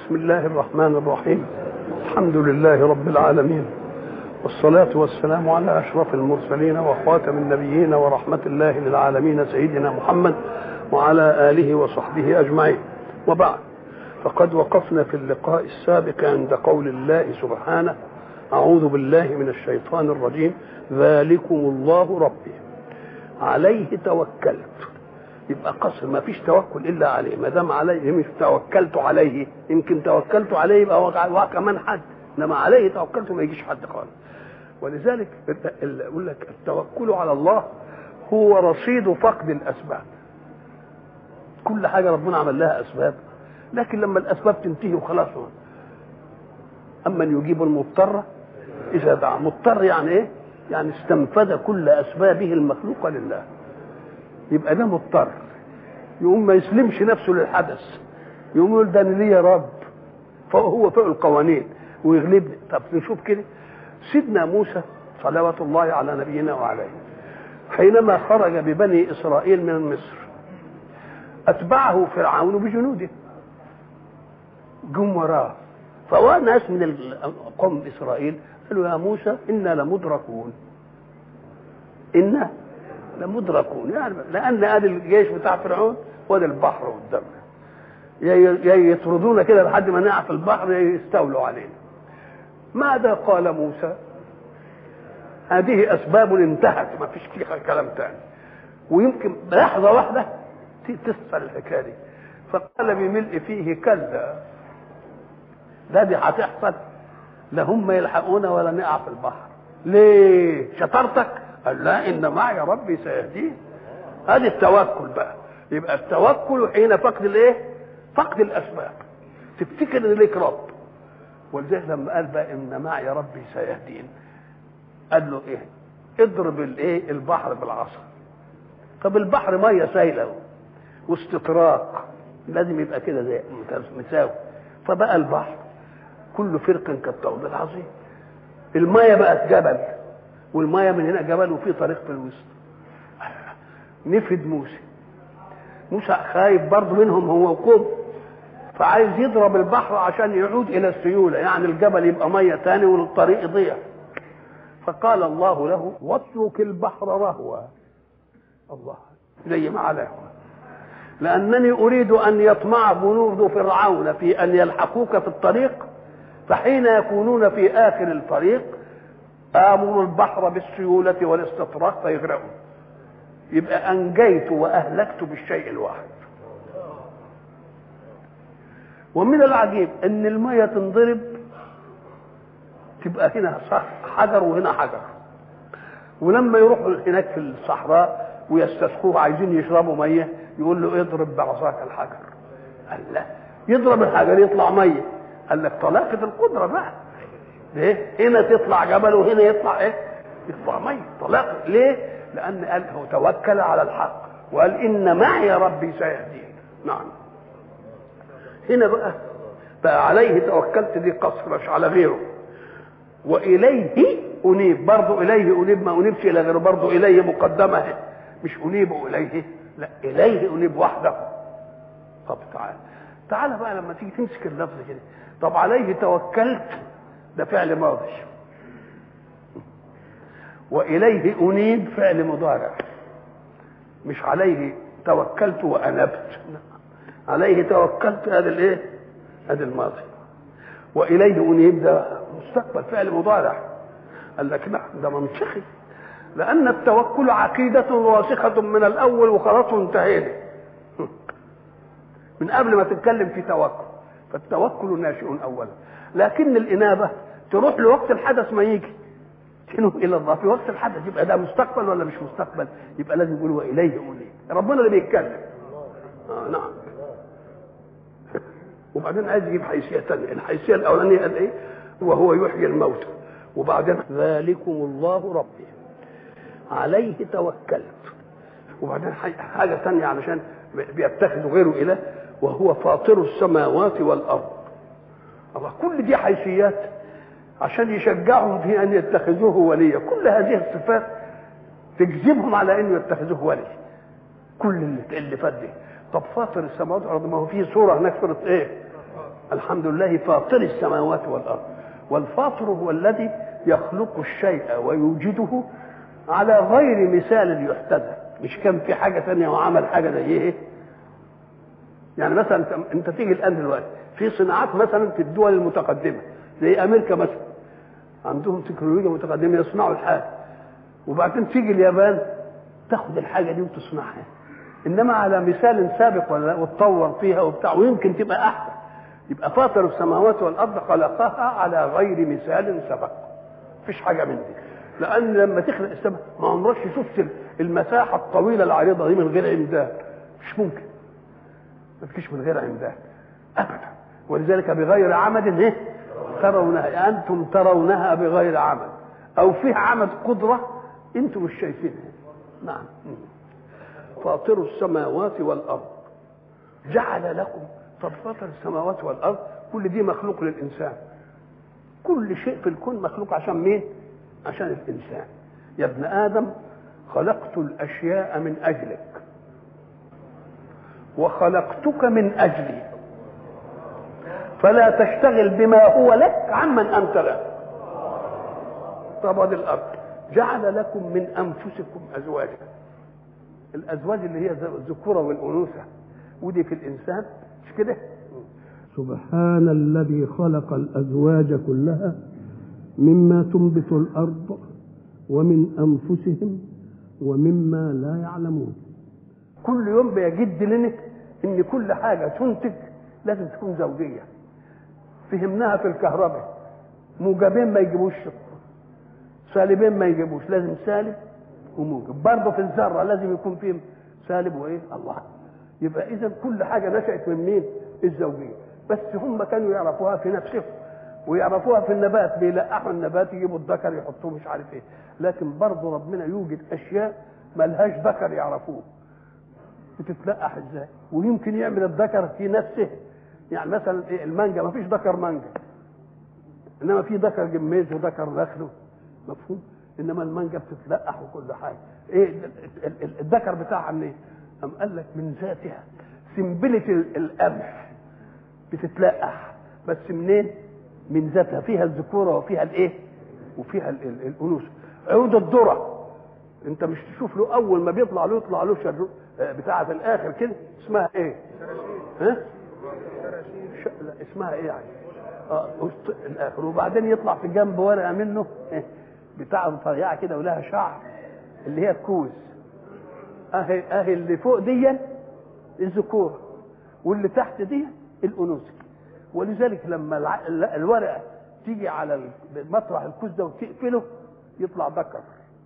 بسم الله الرحمن الرحيم الحمد لله رب العالمين والصلاة والسلام على أشرف المرسلين وخاتم النبيين ورحمة الله للعالمين سيدنا محمد وعلى آله وصحبه أجمعين وبعد فقد وقفنا في اللقاء السابق عند قول الله سبحانه أعوذ بالله من الشيطان الرجيم ذلكم الله ربي عليه توكلت يبقى قصر ما فيش توكل الا عليه ما دام عليه مش توكلت عليه يمكن توكلت عليه يبقى وقع كمان حد انما عليه توكلت ما يجيش حد خالص ولذلك يقول لك التوكل على الله هو رصيد فقد الاسباب كل حاجه ربنا عمل لها اسباب لكن لما الاسباب تنتهي وخلاص اما يجيب المضطر اذا دعا مضطر يعني ايه يعني استنفذ كل اسبابه المخلوقه لله يبقى ده مضطر يقوم ما يسلمش نفسه للحدث يقوم يقول ده انا ليا رب فهو فوق القوانين ويغلبني طب نشوف كده سيدنا موسى صلوات الله على نبينا وعليه حينما خرج ببني اسرائيل من مصر اتبعه فرعون بجنوده جم وراه فوى ناس من قوم اسرائيل قالوا يا موسى انا لمدركون انا لمدركون يعني لان ادي الجيش بتاع فرعون وادي البحر قدامنا يا يطردونا كده لحد ما نقع في البحر يا يستولوا علينا ماذا قال موسى هذه اسباب انتهت ما فيش فيها كلام تاني ويمكن لحظه واحده تسفل الحكايه دي فقال بملء فيه كلا ده دي هتحصل لا هم يلحقونا ولا نقع في البحر ليه شطارتك قال لا ان معي ربي سيهدين هذه التوكل بقى يبقى التوكل حين فقد الايه فقد الاسباب تفتكر ان ليك رب ولذلك لما قال بقى ان معي ربي سيهدين قال له ايه اضرب الايه البحر بالعصا طب البحر ميه سايله واستطراق لازم يبقى كده زي مساوي فبقى البحر كل فرق كالطود العظيم الميه بقت جبل والميه من هنا جبل وفي طريق في الوسط نفد موسى موسى خايف برضه منهم هو وقوم فعايز يضرب البحر عشان يعود الى السيوله يعني الجبل يبقى ميه تاني والطريق يضيع فقال الله له واترك البحر رهوا الله زي ما عليه لانني اريد ان يطمع جنود فرعون في ان يلحقوك في الطريق فحين يكونون في اخر الطريق امر البحر بالسيوله والاستطراق فيغرقوا يبقى انجيت واهلكت بالشيء الواحد ومن العجيب ان الميه تنضرب تبقى هنا حجر وهنا حجر ولما يروحوا هناك في الصحراء ويستسقوه عايزين يشربوا ميه يقول له اضرب بعصاك الحجر قال لا يضرب الحجر يطلع ميه قال لك طلاقه القدره بقى ليه؟ هنا تطلع جبل وهنا يطلع ايه؟ يطلع ميه طلاق ليه؟ لان قال هو توكل على الحق وقال ان معي ربي سيهدين نعم هنا بقى بقى عليه توكلت دي قصر مش على غيره واليه انيب برضه اليه انيب ما انيبش الى غيره برضه اليه مقدمه مش انيب اليه لا اليه انيب وحده طب تعال تعال بقى لما تيجي تمسك اللفظ كده طب عليه توكلت ده فعل ماضي واليه انيب فعل مضارع مش عليه توكلت وانبت عليه توكلت هذا الايه هذا الماضي واليه انيب ده مستقبل فعل مضارع قال لك لا ده منطقي لان التوكل عقيده راسخه من الاول وخلاص انتهينا من قبل ما تتكلم في توكل فالتوكل ناشئ اولا لكن الانابه تروح لوقت الحدث ما يجي تنوب الى الله في وقت الحدث يبقى ده مستقبل ولا مش مستقبل يبقى لازم يقول واليه انيب ربنا اللي بيتكلم آه نعم وبعدين عايز يجيب حيثيه ثانيه الحيثيه الاولانيه قال ايه وهو يحيي الموتى وبعدين ذلكم الله ربي عليه توكلت وبعدين حاجه ثانيه علشان بيتخذوا غيره اله وهو فاطر السماوات والارض الله كل دي حيثيات عشان يشجعهم في ان يتخذوه وليا كل هذه الصفات تجذبهم على انه يتخذوه ولي كل اللي فات دي طب فاطر السماوات والارض ما هو في سوره هناك سوره ايه الحمد لله فاطر السماوات والارض والفاطر هو الذي يخلق الشيء ويوجده على غير مثال يحتذى مش كان في حاجه ثانيه وعمل حاجه زي ايه يعني مثلا انت تيجي الان دلوقتي في صناعات مثلا في الدول المتقدمه زي امريكا مثلا عندهم تكنولوجيا متقدمه يصنعوا الحاجه وبعدين تيجي اليابان تاخد الحاجه دي وتصنعها انما على مثال سابق ولا وتطور فيها وبتاع ويمكن تبقى احسن يبقى فاطر السماوات والارض خلقها على غير مثال سبق مفيش حاجه من دي لان لما تخلق السماء ما عمرك شفت المساحه الطويله العريضه دي من غير عمدان مش ممكن ما فيش من غير عمدان ابدا ولذلك بغير عمد ايه ترونها انتم ترونها بغير عمد او فيها عمد قدره انتم مش شايفينها نعم فاطر السماوات والارض جعل لكم طب فاطر السماوات والارض كل دي مخلوق للانسان كل شيء في الكون مخلوق عشان مين عشان الانسان يا ابن ادم خلقت الاشياء من اجلك وخلقتك من اجلي فلا تشتغل بما هو لك عمن انت له طب الارض جعل لكم من انفسكم ازواجا الازواج اللي هي الذكوره والانوثه ودي في الانسان مش كده سبحان الذي خلق الازواج كلها مما تنبت الارض ومن انفسهم ومما لا يعلمون كل يوم بيجد لنا ان كل حاجه تنتج لازم تكون زوجيه فهمناها في الكهرباء موجبين ما يجيبوش سالبين ما يجيبوش لازم سالب وموجب برضه في الذره لازم يكون فيه سالب وايه الله يبقى اذا كل حاجه نشات من مين الزوجيه بس هم كانوا يعرفوها في نفسهم ويعرفوها في النبات بيلقحوا النبات يجيبوا الذكر يحطوه مش عارف ايه لكن برضه ربنا يوجد اشياء ملهاش ذكر يعرفوه بتتلقح ازاي ويمكن يعمل الذكر في نفسه يعني مثلا إيه المانجا ما فيش ذكر مانجا انما في ذكر جميز وذكر نخل مفهوم انما المانجا بتتلقح وكل حاجه ايه الذكر بتاعها منين أم قال لك من ذاتها سنبلة القمح بتتلقح بس منين من ذاتها فيها الذكوره وفيها الايه وفيها الانوثه عود الذره انت مش تشوف له اول ما بيطلع له يطلع له شر بتاعه في الاخر كده اسمها ايه ها ش... لا اسمها ايه يعني اه الاخر وبعدين يطلع في جنب ورقه منه بتاع رفيعه كده ولها شعر اللي هي الكوز اهي اهي اللي فوق دي الذكور واللي تحت دي الانوثه ولذلك لما الورقه تيجي على مطرح الكوز ده وتقفله يطلع ذكر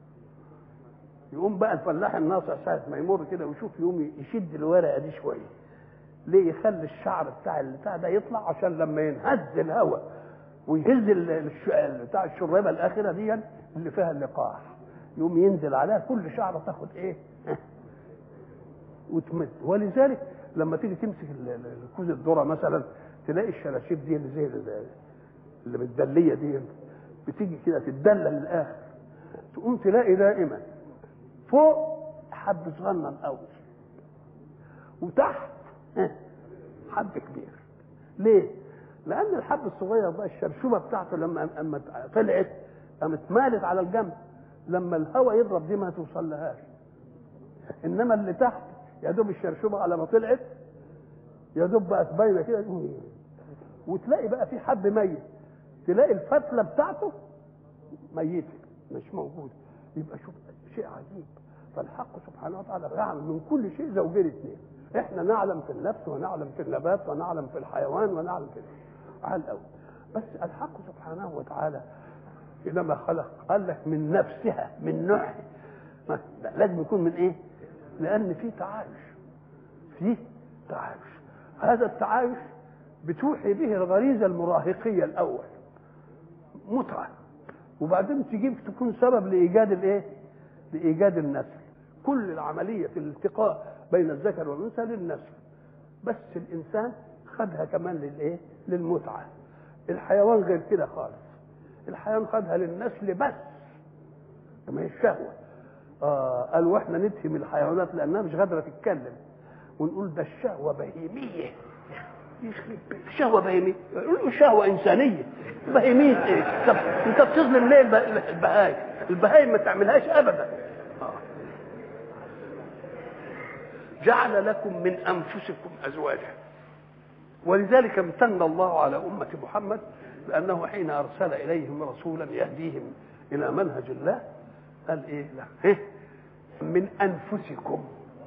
يقوم بقى الفلاح الناصع ساعه ما يمر كده ويشوف يقوم يشد الورقه دي شويه ليه يخلي الشعر بتاع البتاع ده يطلع عشان لما ينهز الهواء ويهز بتاع الشريبه الاخره دي اللي فيها اللقاح يقوم ينزل عليها كل شعره تاخد ايه وتمد ولذلك لما تيجي تمسك الكوز الذره مثلا تلاقي الشراشيب دي اللي زي اللي متدليه دي بتيجي كده تتدلى للاخر تقوم تلاقي دائما فوق حب صغنن قوي وتحت حب كبير ليه؟ لأن الحب الصغير ده الشرشوبة بتاعته لما أما طلعت قامت مالت على الجنب لما الهواء يضرب دي ما توصل لهاش إنما اللي تحت يا دوب الشرشوبة على ما طلعت يا دوب بقت باينة كده وتلاقي بقى في حب ميت تلاقي الفتلة بتاعته ميتة مش موجودة يبقى شوف شيء عجيب فالحق سبحانه وتعالى يعمل من كل شيء زوجين اثنين احنا نعلم في النفس ونعلم في النبات ونعلم في الحيوان ونعلم في على الاول بس الحق سبحانه وتعالى حينما خلق قال لك من نفسها من نوعها لازم يكون من ايه؟ لان في تعايش في تعايش هذا التعايش بتوحي به الغريزه المراهقيه الاول متعه وبعدين تجيب تكون سبب لايجاد الايه؟ لايجاد النسل كل العمليه في الالتقاء بين الذكر والانثى للنسل بس الانسان خدها كمان للايه؟ للمتعه الحيوان غير كده خالص الحيوان خدها للنسل بس ما هي الشهوه آه قال واحنا نتهم الحيوانات لانها مش قادره تتكلم ونقول ده الشهوه بهيميه يخرب بيت شهوه بهيميه يقول له شهوه انسانيه بهيميه ايه طب انت بتظلم ليه الب- البهايم البهايم ما تعملهاش ابدا آه. جعل لكم من انفسكم ازواجا ولذلك امتن الله على امه محمد لانه حين ارسل اليهم رسولا يهديهم الى منهج الله قال ايه لا إيه؟ من انفسكم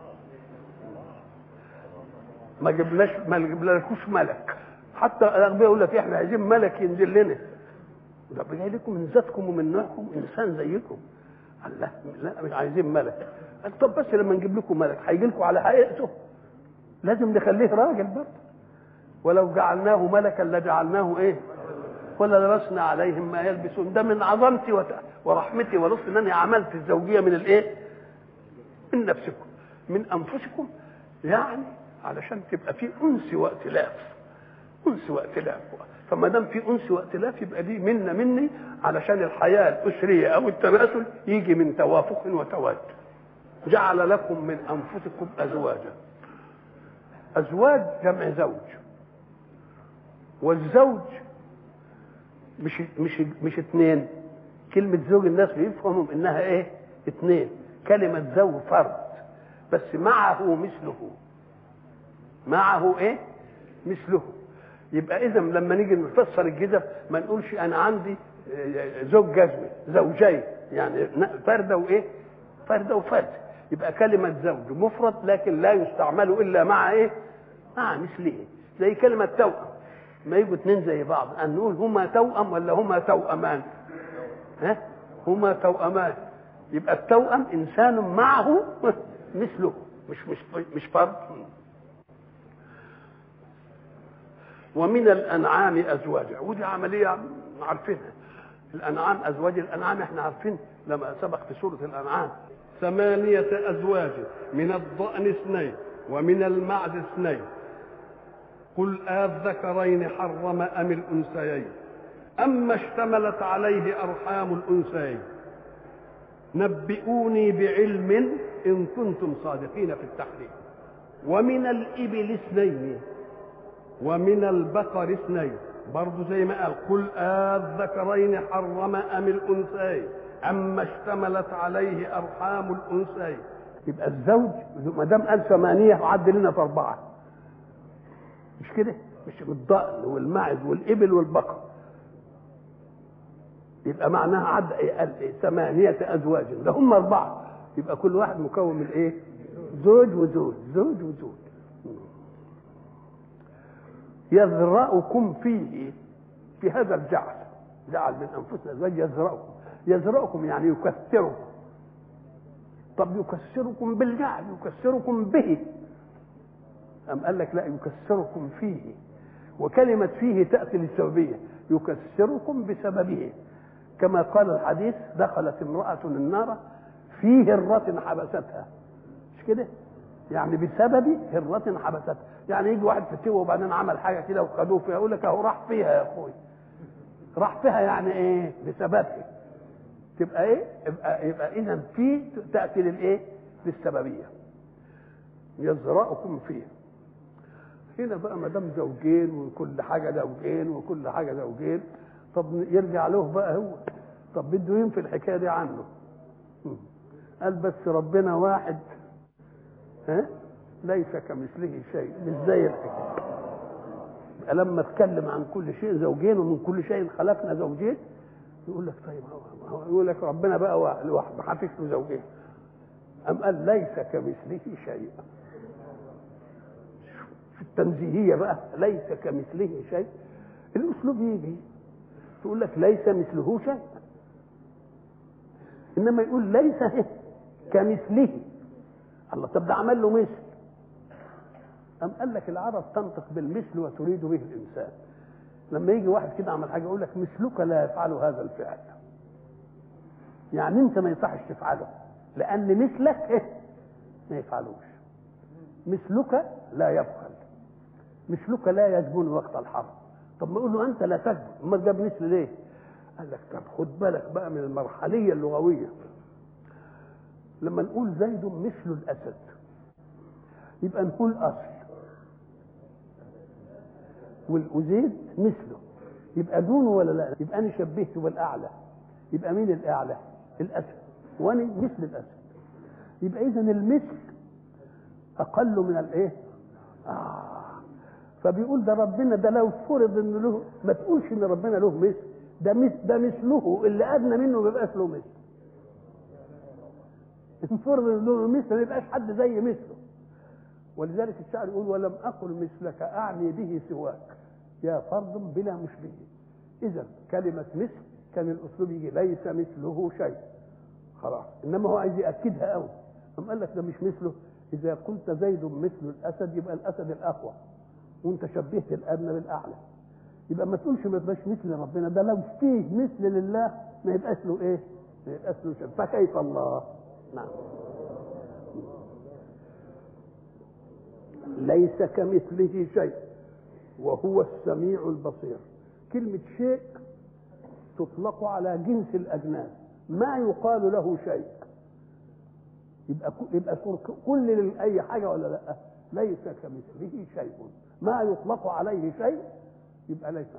ما جبناش ما جبنالكوش ملك حتى الاغبياء يقول لك احنا عايزين ملك ينزل لنا ده جاي لكم من ذاتكم ومن نوعكم انسان زيكم قال لا لا مش عايزين ملك قال طب بس لما نجيب لكم ملك هيجي لكم على حقيقته لازم نخليه راجل برضه ولو جعلناه ملكا لجعلناه ايه ولا لبسنا عليهم ما يلبسون ده من عظمتي وت- ورحمتي ولطفي انني عملت الزوجيه من الايه من نفسكم من انفسكم يعني علشان تبقى في انس وائتلاف انس وائتلاف فما دام في انس وائتلاف يبقى دي منا مني علشان الحياه الاسريه او التناسل يجي من توافق وتواد جعل لكم من انفسكم ازواجا ازواج جمع زوج والزوج مش مش مش اثنين كلمة زوج الناس بيفهموا انها ايه؟ اثنين كلمة زوج فرد بس معه مثله معه ايه؟ مثله يبقى اذا لما نيجي نفسر الجزم ما نقولش انا عندي آه، زوج جزمه زوجين يعني فرده وايه؟ فرده وفرد يبقى كلمة زوج مفرد لكن لا يستعمل الا مع ايه؟ مع مثله زي كلمة توأم ما يجوا اتنين زي بعض ان نقول هما توأم ولا هما توأمان ها هما توأمان يبقى التوأم انسان معه مثله مش مش مش فرد ومن الانعام ازواجا ودي عمليه عارفينها الانعام ازواج الانعام احنا عارفين لما سبق في سوره الانعام ثمانيه ازواج من الضأن اثنين ومن المعز اثنين قل آذكرين حرم أم الأنثيين أما اشتملت عليه أرحام الأنثيين نبئوني بعلم إن كنتم صادقين في التحريم ومن الإبل اثنين ومن البقر اثنين برضه زي ما قال قل آذكرين حرم أم الأنثيين أما اشتملت عليه أرحام الأنثيين يبقى الزوج ما دام قال ثمانية وعد لنا في أربعة مش كده مش الضأن والماعز والإبل والبقر يبقى معناها عد قال إيه؟ ثمانية أزواج ده هم أربعة يبقى كل واحد مكون من إيه؟ زوج وزوج زوج وزوج يذرأكم فيه في هذا الجعل جعل من أنفسنا أزواج يذرأكم يذرأكم يعني يكثركم طب يكسركم بالجعل يكسركم به أم قال لك لا يكسركم فيه وكلمة فيه تأتي للسببية يكسركم بسببه كما قال الحديث دخلت امرأة النار في هرة حبستها مش كده؟ يعني بسبب هرة حبستها يعني يجي واحد في التوه وبعدين عمل حاجة كده وخدوه فيها يقول لك اهو راح فيها يا اخوي راح فيها يعني ايه؟ بسببها تبقى ايه؟ يبقى يبقى اذا في تأتي للايه؟ للسببية يزرعكم فيه هنا بقى ما دام زوجين وكل حاجه زوجين وكل حاجه زوجين طب يرجع له بقى هو طب بده ينفي الحكايه دي عنه قال بس ربنا واحد ها ليس كمثله شيء مش زي الحكايه يبقى لما اتكلم عن كل شيء زوجين ومن كل شيء خلقنا زوجين يقول لك طيب هو هو يقول لك ربنا بقى واحد ما حدش له زوجين أم قال ليس كمثله شيء في التنزيهية بقى ليس كمثله شيء الأسلوب يجي تقول لك ليس مثله شيء إنما يقول ليس كمثله الله طب ده عمل له مثل أم قال لك العرب تنطق بالمثل وتريد به الإنسان لما يجي واحد كده عمل حاجة يقول لك مثلك لا يفعل هذا الفعل يعني أنت ما يصحش تفعله لأن مثلك إيه؟ ما يفعلوش مثلك لا يبخل مثلك لا يجبن وقت الحرب طب ما يقول له انت لا تجبن امال جاب مثل ليه قال لك طب خد بالك بقى من المرحليه اللغويه لما نقول زيد مثل الاسد يبقى نقول اصل وزيد مثله يبقى دونه ولا لا يبقى انا شبهته بالاعلى يبقى مين الاعلى الاسد وانا مثل الاسد يبقى اذا المثل اقل من الايه آه. فبيقول ده ربنا ده لو فرض ان له ما تقولش ان ربنا له مثل ده مثل ده مثله اللي ادنى منه ما يبقاش له مثل فرض ان له مثل ما يبقاش حد زي مثله ولذلك الشاعر يقول ولم اقل مثلك اعني به سواك يا فرد بلا مشبه اذا كلمه مثل كان الاسلوب يجي ليس مثله شيء خلاص انما هو عايز ياكدها قوي قام قال لك ده مش مثله اذا قلت زيد مثل الاسد يبقى الاسد الاقوى وانت شبهت الادنى بالاعلى يبقى ما تقولش ما يبقاش مثل ربنا ده لو فيه مثل لله ما يبقاش له ايه؟ ما يبقاش له شيء فكيف الله؟ نعم ليس كمثله شيء وهو السميع البصير كلمة شيء تطلق على جنس الأجناس ما يقال له شيء يبقى يبقى كل اي حاجه ولا لا ليس كمثله شيء ما يطلق عليه شيء يبقى ليس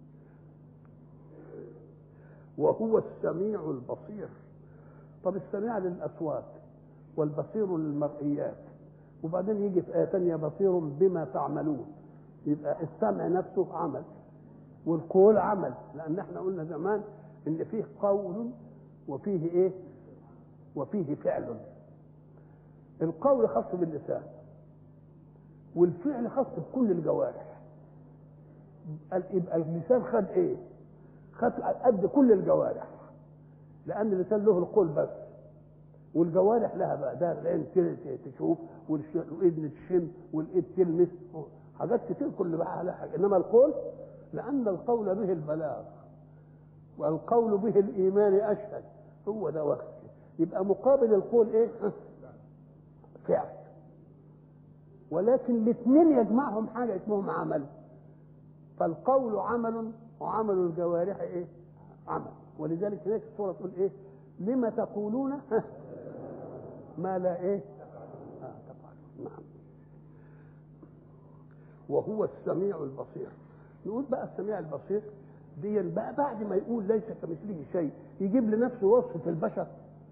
وهو السميع البصير طب السميع للاصوات والبصير للمرئيات وبعدين يجي في ايه ثانيه بصير بما تعملون يبقى السمع نفسه عمل والقول عمل لان احنا قلنا زمان ان فيه قول وفيه ايه وفيه فعل القول خاص باللسان والفعل خاص بكل الجوارح يبقى اللسان خد ايه خد قد كل الجوارح لان اللسان له القول بس والجوارح لها بقى ده العين تشوف والاذن تشم والايد تلمس حاجات كتير كل بقى لها حاجه انما القول لان القول به البلاغ والقول به الايمان اشهد هو ده وقت يبقى مقابل القول ايه فعل ولكن الاثنين يجمعهم حاجه اسمهم عمل فالقول عمل وعمل الجوارح ايه عمل ولذلك هناك الصوره تقول ايه لما تقولون ما لا ايه آه تفعلون نعم وهو السميع البصير نقول بقى السميع البصير دي بقى بعد ما يقول ليس كمثله شيء يجيب لنفسه وصف في البشر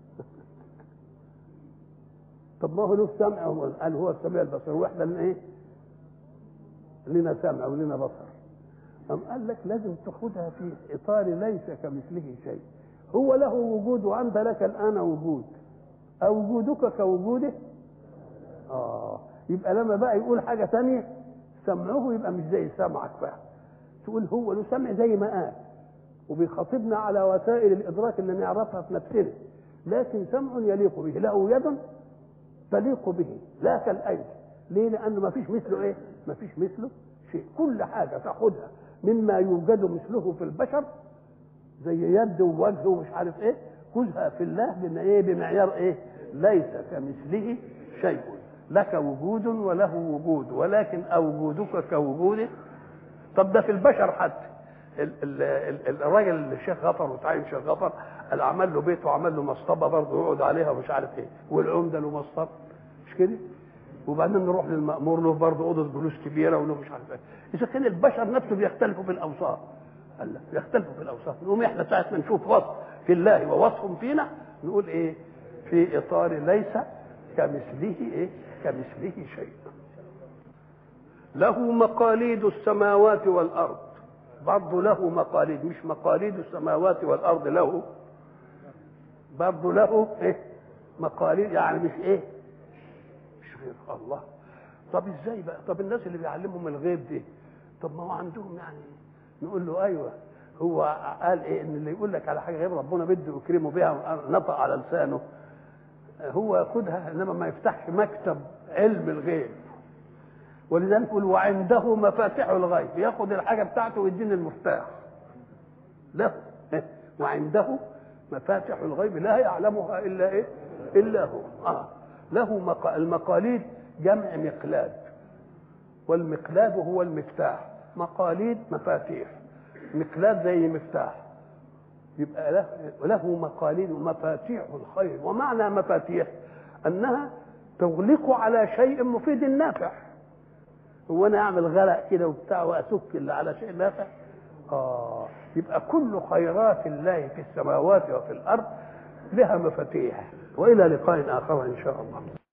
طب ما هو له سمع قال هو السميع البصير واحنا لنا ايه؟ لنا سمع ولنا بصر أم قال لك لازم تاخدها في اطار ليس كمثله شيء هو له وجود وانت لك الان وجود اوجودك كوجوده اه يبقى لما بقى يقول حاجه ثانيه سمعه يبقى مش زي سمعك بقى تقول هو له سمع زي ما قال وبيخاطبنا على وسائل الادراك اللي نعرفها في نفسنا لكن سمع يليق به له يد تليق به لا كالايدي ليه لانه ما فيش مثله ايه ما فيش مثله شيء كل حاجه تاخدها مما يوجد مثله في البشر زي يد ووجه ومش عارف ايه خذها في الله بما ايه بمعيار ايه ليس كمثله شيء لك وجود وله وجود ولكن اوجودك كوجوده طب ده في البشر حتى ال- ال- ال- الراجل الشيخ غفر وتعين شيخ غفر قال عمل له بيت وعمل له مصطبه برضه يقعد عليها ومش عارف ايه والعمده له مصطبه مش كده؟ وبعدين نروح للمأمور له برضه اوضه جلوس كبيره وله مش عارف ايه اذا كان البشر نفسه بيختلفوا في الاوصاف قال لا بيختلفوا في الاوصاف نقوم احنا ساعه ما نشوف وصف في الله ووصف فينا نقول ايه؟ في اطار ليس كمثله ايه؟ كمثله شيء له مقاليد السماوات والارض برضه له مقاليد مش مقاليد السماوات والارض له برضه له ايه مقاليد يعني مش ايه مش غير الله طب ازاي بقى طب الناس اللي بيعلمهم الغيب دي طب ما هو عندهم يعني نقول له ايوه هو قال ايه ان اللي يقول لك على حاجه غير ربنا بده يكرمه بها نطق على لسانه هو ياخدها انما ما يفتحش مكتب علم الغيب ولذلك يقول وعنده مفاتيح الغيب ياخد الحاجه بتاعته ويديني المفتاح له وعنده مفاتيح الغيب لا يعلمها الا ايه الا هو اه له مق... المقاليد جمع مقلاد والمقلاد هو المفتاح مقاليد مفاتيح مقلاد زي مفتاح يبقى له, له مقاليد ومفاتيح الخير ومعنى مفاتيح انها تغلق على شيء مفيد نافع هو انا اعمل غرق كده وبتاع واسك اللي على شيء نافع اه يبقى كل خيرات الله في السماوات وفي الارض لها مفاتيح والى لقاء اخر ان شاء الله